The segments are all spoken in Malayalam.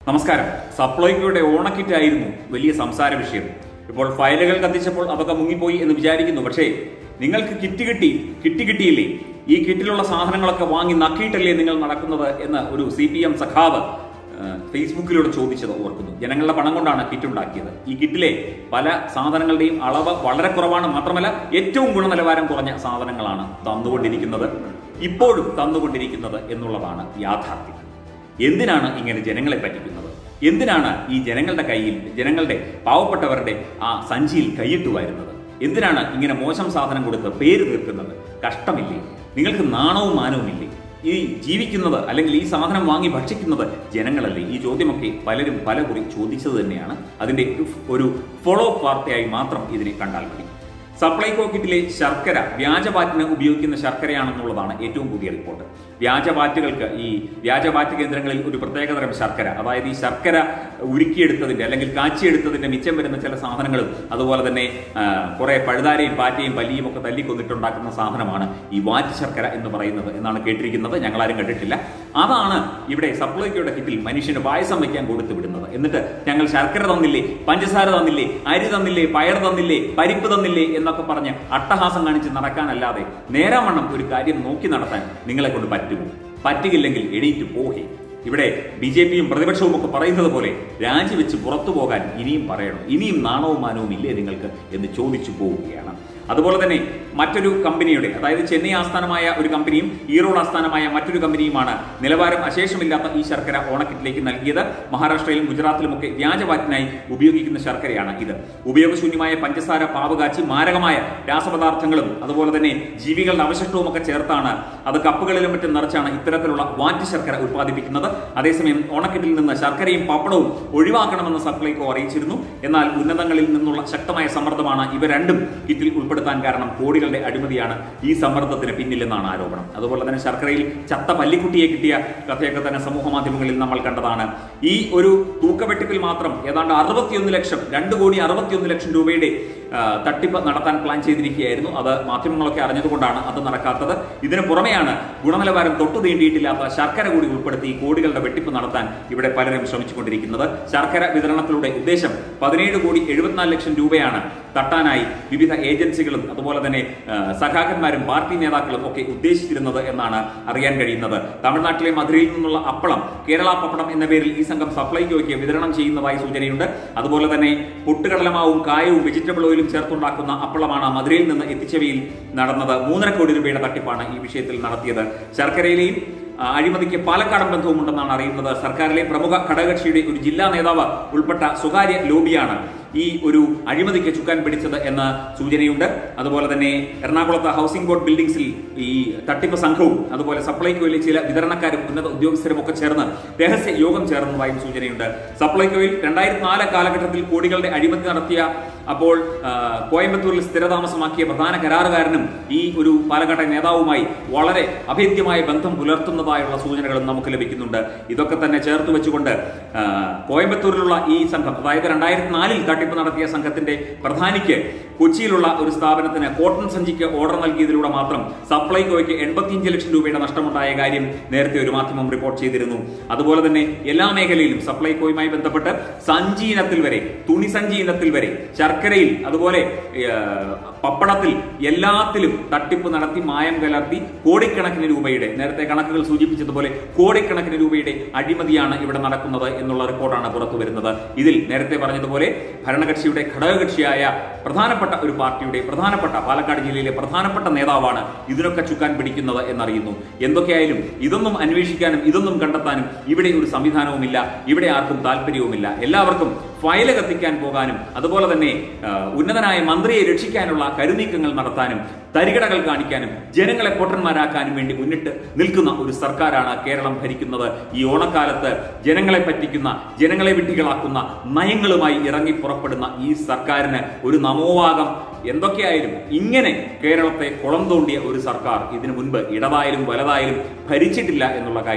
നമസ്കാരം സപ്ലൈകോയുടെ ഓണക്കിറ്റ് ആയിരുന്നു വലിയ സംസാര വിഷയം ഇപ്പോൾ ഫയലുകൾ കത്തിച്ചപ്പോൾ അതൊക്കെ മുങ്ങിപ്പോയി എന്ന് വിചാരിക്കുന്നു പക്ഷേ നിങ്ങൾക്ക് കിറ്റ് കിട്ടി കിറ്റ് കിട്ടിയില്ലേ ഈ കിറ്റിലുള്ള സാധനങ്ങളൊക്കെ വാങ്ങി നക്കിയിട്ടല്ലേ നിങ്ങൾ നടക്കുന്നത് എന്ന് ഒരു സി പി എം സഖാവ് ആ, ഫേസ്ബുക്കിലൂടെ ചോദിച്ചത് ഓർക്കുന്നു ജനങ്ങളുടെ പണം കൊണ്ടാണ് കിറ്റ് ഉണ്ടാക്കിയത് ഈ കിറ്റിലെ പല സാധനങ്ങളുടെയും അളവ് വളരെ കുറവാണ് മാത്രമല്ല ഏറ്റവും ഗുണനിലവാരം കുറഞ്ഞ സാധനങ്ങളാണ് തന്നുകൊണ്ടിരിക്കുന്നത് ഇപ്പോഴും തന്നുകൊണ്ടിരിക്കുന്നത് എന്നുള്ളതാണ് യാഥാർത്ഥ്യം എന്തിനാണ് ഇങ്ങനെ ജനങ്ങളെ പറ്റിക്കുന്നത് എന്തിനാണ് ഈ ജനങ്ങളുടെ കയ്യിൽ ജനങ്ങളുടെ പാവപ്പെട്ടവരുടെ ആ സഞ്ചിയിൽ കൈയിട്ട് വരുന്നത് എന്തിനാണ് ഇങ്ങനെ മോശം സാധനം കൊടുത്ത് പേര് തീർക്കുന്നത് കഷ്ടമില്ലേ നിങ്ങൾക്ക് നാണവും മാനവും ഇല്ലേ ഈ ജീവിക്കുന്നത് അല്ലെങ്കിൽ ഈ സാധനം വാങ്ങി ഭക്ഷിക്കുന്നത് ജനങ്ങളല്ലേ ഈ ചോദ്യമൊക്കെ പലരും പല കുറി ചോദിച്ചത് തന്നെയാണ് അതിന്റെ ഒരു ഫോളോ അപ്പ് വാർത്തയായി മാത്രം ഇതിനെ കണ്ടാൽ മതി സപ്ലൈകോ കിറ്റിലെ ശർക്കര വ്യാജപാറ്റിന് ഉപയോഗിക്കുന്ന ശർക്കരയാണെന്നുള്ളതാണ് ഏറ്റവും പുതിയ റിപ്പോർട്ട് വ്യാജപാറ്റുകൾക്ക് ഈ വ്യാജപാറ്റ് കേന്ദ്രങ്ങളിൽ ഒരു പ്രത്യേകതരം ശർക്കര അതായത് ഈ ശർക്കര ഉരുക്കിയെടുത്തതിന്റെ അല്ലെങ്കിൽ കാച്ചിയെടുത്തതിന്റെ മിച്ചം വരുന്ന ചില സാധനങ്ങളും അതുപോലെ തന്നെ ആ, കുറെ പഴുതാരയും പാറ്റയും പല്ലിയും ഒക്കെ തല്ലിക്കൊന്നിട്ടുണ്ടാക്കുന്ന സാധനമാണ് ഈ വാറ്റ് ശർക്കര എന്ന് പറയുന്നത് എന്നാണ് കേട്ടിരിക്കുന്നത് ഞങ്ങളാരും കണ്ടിട്ടില്ല അതാണ് ഇവിടെ സപ്ലൈകോയുടെ കിറ്റിൽ മനുഷ്യന് പായസം വയ്ക്കാൻ കൊടുത്തു വിടുന്നത് എന്നിട്ട് ഞങ്ങൾ ശർക്കര തന്നില്ലേ പഞ്ചസാര തന്നില്ലേ അരി തന്നില്ലേ പയർ തന്നില്ലേ പരിപ്പ് തന്നില്ലേ എന്നൊക്കെ പറഞ്ഞ് അട്ടഹാസം കാണിച്ച് നടക്കാനല്ലാതെ നേരാവണ്ണം ഒരു കാര്യം നോക്കി നടത്താൻ നിങ്ങളെ കൊണ്ട് പറ്റുമോ പറ്റുകില്ലെങ്കിൽ എണീറ്റ് പോകെ ഇവിടെ ബി ജെ പിയും പ്രതിപക്ഷവും ഒക്കെ പറയുന്നത് പോലെ രാജിവെച്ച് പുറത്തു പോകാൻ ഇനിയും പറയണം ഇനിയും നാണവും മാനവും ഇല്ലേ നിങ്ങൾക്ക് എന്ന് ചോദിച്ചു പോവുകയാണ് അതുപോലെ തന്നെ മറ്റൊരു കമ്പനിയുടെ അതായത് ചെന്നൈ ആസ്ഥാനമായ ഒരു കമ്പനിയും ഈറോഡ് ആസ്ഥാനമായ മറ്റൊരു കമ്പനിയുമാണ് നിലവാരം അശേഷമില്ലാത്ത ഈ ശർക്കര ഓണക്കിറ്റിലേക്ക് നൽകിയത് മഹാരാഷ്ട്രയിലും ഗുജറാത്തിലുമൊക്കെ വ്യാജപാറ്റിനായി ഉപയോഗിക്കുന്ന ശർക്കരയാണ് ഇത് ഉപയോഗശൂന്യമായ പഞ്ചസാര പാവുകാച്ചി മാരകമായ രാസപദാർത്ഥങ്ങളും അതുപോലെ തന്നെ ജീവികളുടെ അവശിഷ്ടവും ഒക്കെ ചേർത്താണ് അത് കപ്പുകളിലും മറ്റും നിറച്ചാണ് ഇത്തരത്തിലുള്ള വാറ്റ് ശർക്കര ഉത്പാദിപ്പിക്കുന്നത് അതേസമയം ഓണക്കിറ്റിൽ നിന്ന് ശർക്കരയും പപ്പടവും ഒഴിവാക്കണമെന്ന് സപ്ലൈകോ അറിയിച്ചിരുന്നു എന്നാൽ ഉന്നതങ്ങളിൽ നിന്നുള്ള ശക്തമായ സമ്മർദ്ദമാണ് ഇവ രണ്ടും കിറ്റിൽ ഉൾപ്പെടുത്താൻ കാരണം കോടികളുടെ അഴിമതിയാണ് ഈ സമ്മർദ്ദത്തിന് പിന്നിലെന്നാണ് ആരോപണം അതുപോലെ തന്നെ ശർക്കരയിൽ ചത്ത പല്ലിക്കുട്ടിയെ കിട്ടിയ കഥയൊക്കെ തന്നെ സമൂഹ മാധ്യമങ്ങളിൽ നമ്മൾ കണ്ടതാണ് ഈ ഒരു തൂക്കവെട്ടിപ്പിൽ മാത്രം ഏതാണ്ട് അറുപത്തിയൊന്ന് ലക്ഷം രണ്ട് കോടി അറുപത്തിയൊന്ന് ലക്ഷം രൂപയുടെ ആ, തട്ടിപ്പ് നടത്താൻ പ്ലാൻ ചെയ്തിരിക്കുകയായിരുന്നു അത് മാധ്യമങ്ങളൊക്കെ അറിഞ്ഞതുകൊണ്ടാണ് അത് നടക്കാത്തത് ഇതിന് പുറമെയാണ് ഗുണനിലവാരം തൊട്ടു തീണ്ടിയിട്ടില്ലാത്ത ശർക്കര കൂടി ഉൾപ്പെടുത്തി കോടികളുടെ വെട്ടിപ്പ് നടത്താൻ ഇവിടെ പലരും ശ്രമിച്ചുകൊണ്ടിരിക്കുന്നത് ശർക്കര വിതരണത്തിലൂടെ ഉദ്ദേശം പതിനേഴ് കോടി എഴുപത്തിനാല് ലക്ഷം രൂപയാണ് തട്ടാനായി വിവിധ ഏജൻസികളും അതുപോലെ തന്നെ ആ, സഖാക്കന്മാരും പാർട്ടി നേതാക്കളും ഒക്കെ ഉദ്ദേശിച്ചിരുന്നത് എന്നാണ് അറിയാൻ കഴിയുന്നത് തമിഴ്നാട്ടിലെ മധുരയിൽ നിന്നുള്ള അപ്പളം കേരള പപ്പടം എന്ന പേരിൽ ഈ സംഘം സപ്ലൈകോയ്ക്ക് വിതരണം ചെയ്യുന്നതായി സൂചനയുണ്ട് അതുപോലെ തന്നെ പൊട്ടുകടലമാവും കായവും വെജിറ്റബിൾ ഓയിലും ചേർത്തുണ്ടാക്കുന്ന അപ്പളമാണ് മധുരയിൽ നിന്ന് എത്തിച്ചവയിൽ നടന്നത് മൂന്നര കോടി രൂപയുടെ തട്ടിപ്പാണ് ഈ വിഷയത്തിൽ നടത്തിയത് ശർക്കരയിലെയും ആ, അഴിമതിക്ക് പാലക്കാടൻ ബന്ധവുമുണ്ടെന്നാണ് അറിയുന്നത് സർക്കാരിലെ പ്രമുഖ ഘടകകക്ഷിയുടെ ഒരു ജില്ലാ നേതാവ് ഉൾപ്പെട്ട സ്വകാര്യ ലോബിയാണ് ഈ ഒരു അഴിമതിക്ക് ചുക്കാൻ പിടിച്ചത് എന്ന സൂചനയുണ്ട് അതുപോലെ തന്നെ എറണാകുളത്ത് ഹൗസിംഗ് ബോർഡ് ബിൽഡിംഗ്സിൽ ഈ തട്ടിപ്പ് സംഘവും അതുപോലെ സപ്ലൈകോയിലെ ചില വിതരണക്കാരും ഉന്നത ഉദ്യോഗസ്ഥരും ഒക്കെ ചേർന്ന് രഹസ്യ യോഗം ചേർന്നതായും സൂചനയുണ്ട് സപ്ലൈകോയിൽ രണ്ടായിരത്തി നാല് കാലഘട്ടത്തിൽ കോടികളുടെ അഴിമതി നടത്തിയ അപ്പോൾ ആ, കോയമ്പത്തൂരിൽ സ്ഥിരതാമസമാക്കിയ പ്രധാന കരാറുകാരനും ഈ ഒരു പാലക്കാട്ടെ നേതാവുമായി വളരെ അഭേദ്യമായ ബന്ധം പുലർത്തുന്നതായുള്ള സൂചനകളും നമുക്ക് ലഭിക്കുന്നുണ്ട് ഇതൊക്കെ തന്നെ ചേർത്ത് വെച്ചുകൊണ്ട് ആ, കോയമ്പത്തൂരിലുള്ള ഈ സംഘം അതായത് രണ്ടായിരത്തി നാലിൽ തട്ടിപ്പ് നടത്തിയ സംഘത്തിന്റെ പ്രധാനിക്ക് കൊച്ചിയിലുള്ള ഒരു സ്ഥാപനത്തിന് കോട്ടൺ സഞ്ചിക്ക് ഓർഡർ നൽകിയതിലൂടെ മാത്രം സപ്ലൈകോയ്ക്ക് എൺപത്തിയഞ്ച് ലക്ഷം രൂപയുടെ നഷ്ടമുണ്ടായ കാര്യം നേരത്തെ ഒരു മാധ്യമം റിപ്പോർട്ട് ചെയ്തിരുന്നു അതുപോലെ തന്നെ എല്ലാ മേഖലയിലും സപ്ലൈകോയുമായി ബന്ധപ്പെട്ട് സഞ്ചി ഇനത്തിൽ വരെ തുണി സഞ്ചി ഇനത്തിൽ വരെ ശർക്കരയിൽ അതുപോലെ ഏഹ്, പപ്പടത്തിൽ എല്ലാത്തിലും തട്ടിപ്പ് നടത്തി മായം കലർത്തി കോടിക്കണക്കിന് രൂപയുടെ നേരത്തെ കണക്കുകൾ സൂചിപ്പിച്ചതുപോലെ കോടിക്കണക്കിന് രൂപയുടെ അഴിമതിയാണ് ഇവിടെ നടക്കുന്നത് എന്നുള്ള റിപ്പോർട്ടാണ് പുറത്തു വരുന്നത് ഇതിൽ നേരത്തെ പറഞ്ഞതുപോലെ ഭരണകക്ഷിയുടെ ഘടകകക്ഷിയായ പ്രധാനപ്പെട്ട ഒരു പാർട്ടിയുടെ പ്രധാനപ്പെട്ട പാലക്കാട് ജില്ലയിലെ പ്രധാനപ്പെട്ട നേതാവാണ് ഇതിനൊക്കെ ചുക്കാൻ പിടിക്കുന്നത് എന്നറിയുന്നു എന്തൊക്കെയായാലും ഇതൊന്നും അന്വേഷിക്കാനും ഇതൊന്നും കണ്ടെത്താനും ഇവിടെ ഒരു സംവിധാനവുമില്ല ഇവിടെ ആർക്കും താല്പര്യവുമില്ല എല്ലാവർക്കും ഫയല് കത്തിക്കാൻ പോകാനും അതുപോലെ തന്നെ ആ, ഉന്നതനായ മന്ത്രിയെ രക്ഷിക്കാനുള്ള കരുനീക്കങ്ങൾ നടത്താനും തരികടകൾ കാണിക്കാനും ജനങ്ങളെ പൊട്ടന്മാരാക്കാനും വേണ്ടി മുന്നിട്ട് നിൽക്കുന്ന ഒരു സർക്കാരാണ് കേരളം ഭരിക്കുന്നത് ഈ ഓണക്കാലത്ത് ജനങ്ങളെ പറ്റിക്കുന്ന ജനങ്ങളെ വിഡ്ഢികളാക്കുന്ന നയങ്ങളുമായി ഇറങ്ങി പുറപ്പെടുന്ന ഈ സർക്കാരിന് ഒരു നമോവാകം എന്തൊക്കെയായാലും ഇങ്ങനെ കേരളത്തെ കുളം തോണ്ടിയ ഒരു സർക്കാർ ഇതിനു മുൻപ് ഇടതായാലും വലതായാലും ഭരിച്ചിട്ടില്ല എന്നുള്ള കാര്യം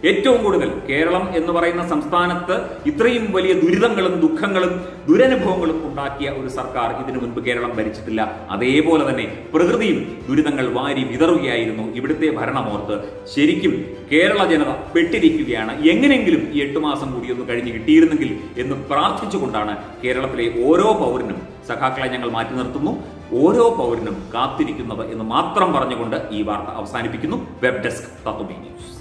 ഏറ്റവും കൂടുതൽ കേരളം എന്ന് പറയുന്ന സംസ്ഥാനത്ത് ഇത്രയും വലിയ ദുരിതങ്ങളും ദുഃഖങ്ങളും ദുരനുഭവങ്ങളും ഉണ്ടാക്കിയ ഒരു സർക്കാർ ഇതിനു മുൻപ് കേരളം ഭരിച്ചിട്ടില്ല അതേപോലെ തന്നെ പ്രകൃതിയും ദുരിതങ്ങൾ വാരി വിതറുകയായിരുന്നു ഇവിടുത്തെ ഭരണമോർത്ത് ശരിക്കും കേരള ജനത പെട്ടിരിക്കുകയാണ് എങ്ങനെയെങ്കിലും ഈ എട്ട് മാസം കൂടി ഒന്ന് കഴിഞ്ഞ് കിട്ടിയിരുന്നെങ്കിൽ എന്ന് പ്രാർത്ഥിച്ചുകൊണ്ടാണ് കേരളത്തിലെ ഓരോ പൗരനും സഖാക്കളെ ഞങ്ങൾ മാറ്റി നിർത്തുന്നു ഓരോ പൗരനും കാത്തിരിക്കുന്നത് എന്ന് മാത്രം പറഞ്ഞുകൊണ്ട് ഈ വാർത്ത അവസാനിപ്പിക്കുന്നു വെബ് ഡെസ്ക് തത്വമേ ന്യൂസ്